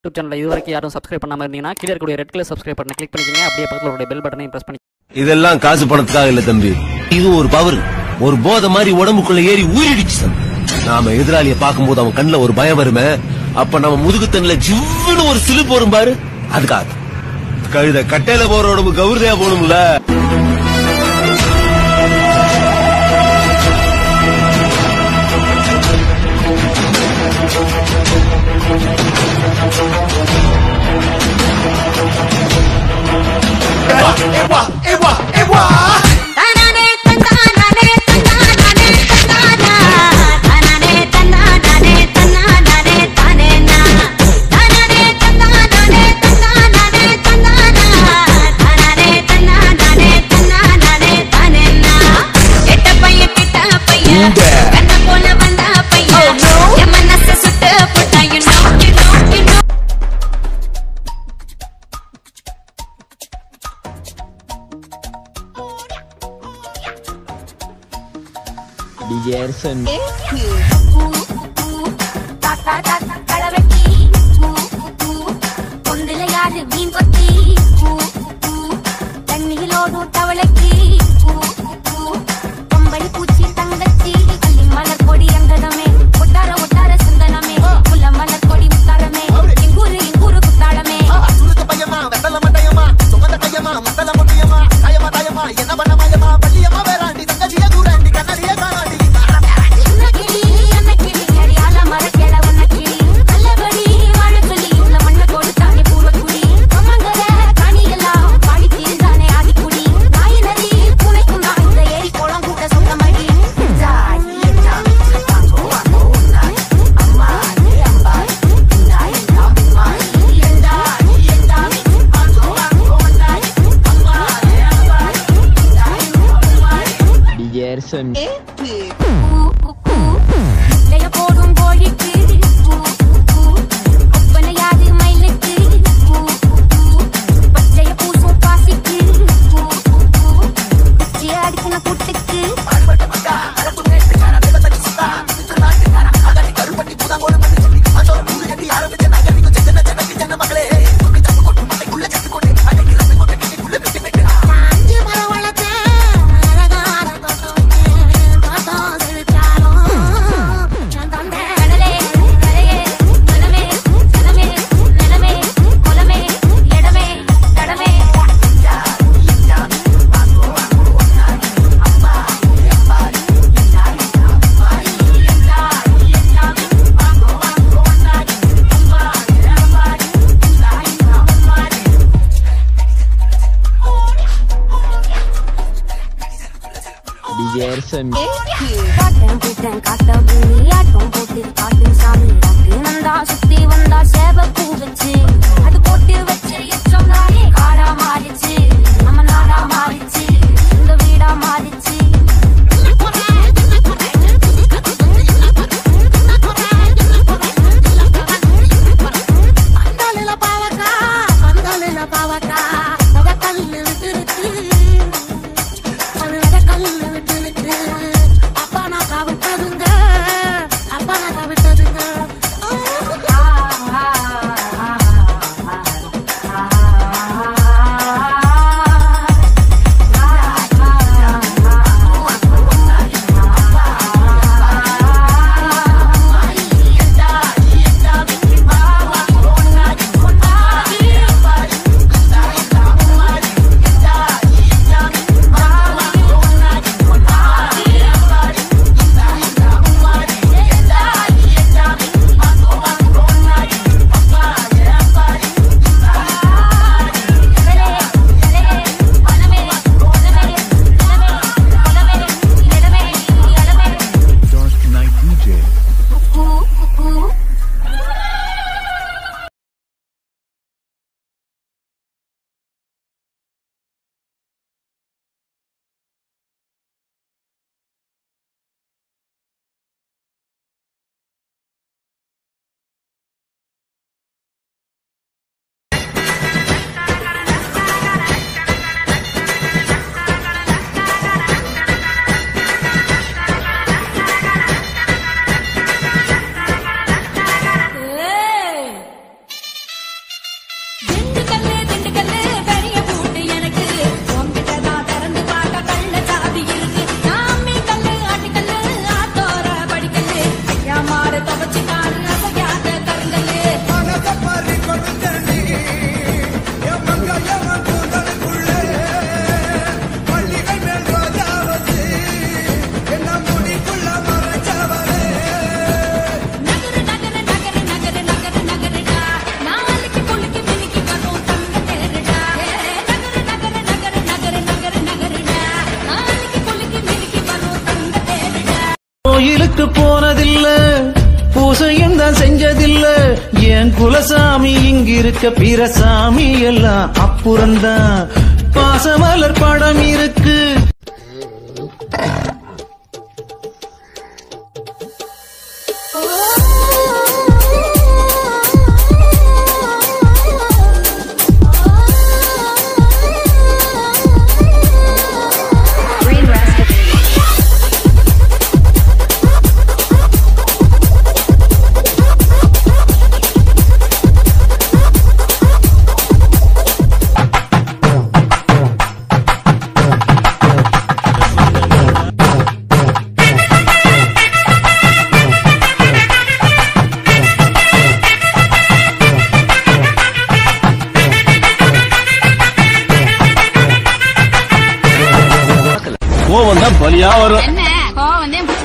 YouTube channel இது வரைக்கும் யாரும் சப்ஸ்கிரைப் பண்ணாம இருந்தீங்கன்னா கீழே இருக்கக்கூடிய ரெட் கலர் சப்ஸ்கிரைப் பட்டனை கிளிக் பண்ணிக்கங்க அப்படியே பக்கத்தில் உடைய பெல் பட்டனையும் பிரஸ் பண்ணி இதெல்லாம் காசு பணத்துக்காக இல்ல தம்பி இது ஒரு பவர் ஒரு போதை மாதிரி உடம்புக்குள்ள ஏறி ஊறிடுச்சு தம்பி நாம எதிராளிய பார்க்கும்போது அவன் கண்ணுல ஒரு பயம் வருமே அப்ப நம்ம முதுகுத்தன்ல ஜிவ்வுன்னு ஒரு சிலிப்பு வரும் பாரு அதுக்காக கழுத கட்டையில போற உடம்பு கௌரதையா போகணும்ல தனனே தன்னானே தன்னானே தன்னானா தனனே தன்னானே தன்னானே தனேனா தனனே தன்னானே தன்னானே தன்னானா தனனே தன்னானே தன்னானே தனேனா எட்ட பைய கிட்ட பைய கண்ண போல வந்த பைய என் மனச சுட்டு புட்டா you know you know you know தாத்தா தாத்தா களவெட்டி பொந்துல யாரு மீன் கொத்தி தண்ணியிலோடும் தவளைக்கு கம்பளி பூச்சி தங்கச்சி கள்ளி மலர் கொடி அங்கதமே ஒட்டார ஒட்டார சந்தனமே முல்ல மலர் கொடி முத்தாரமே எங்கூரு எங்கூரு குத்தாளமே சுருக்கு பையமா வெத்தல மட்டையம்மா சுமந்த கையம்மா மத்தல முட்டியம்மா தாயம்மா தாயம்மா என்ன பண்ண மாயம்மா பள்ளியம்மா வேறாண்டி தங்கச்சிய கூறாண்டி கண்ணடிய காணாண்டி கிளி என்ன கிளி அடியால மரக்கிழ உன்ன கிளி நல்லபடி வாழ சொல்லி உள்ள மண்ண கொடுத்தானே பூர்வக்குடி அம்மங்கர கனியெல்லாம் பாடி தீர்ந்தானே ஆதிக்குடி நாய் நதி பூனைக்கும் தான் இந்த ஏரி குளம் கூட்ட சொந்தமடி இலைய போடும் கோழிக்கு ஒப்பனையாது மயிலுக்கு பச்சைய பூசும் பாசிக்கு குச்சி அடிக்கின புட்டுக்கு அஞ்சு மரம் வளர்த்த அழகான தோட்டம் தோட்டம் செழிச்சாலும் நான் தந்த கடலே கரையே மனமே சனமே நிலமே குலமே இடமே தடமே காட்டன் பூட்டன் காட்ட பூமி ஆட்டம் போட்டு காட்டு சாமி காட்டு நந்தா சுத்தி வந்தா சேவ பூ வச்சு அது போட்டு வச்சு எச்சம் தானே காடா மாறிச்சு நம்ம நாடா மாறிச்சு இந்த வீடா மாறிச்சு பந்தாலில பாவக்கா பந்தாலில பாவக்கா அவ கல்லு விட்டுருக்கு அது விட கல்லு விட்டுருக்கு அப்பா நான் கவிட்டதுங்க அப்பா நான் கவிட்டதுங்க இல்ல என் குலசாமி இங்கிருக்க பிற சாமி எல்லாம் அப்புறம்தான் பாசமலர் படம் இருக்கு Green Rascal. கோவம் தான் பலியா வரும் என்ன கோவம் வந்து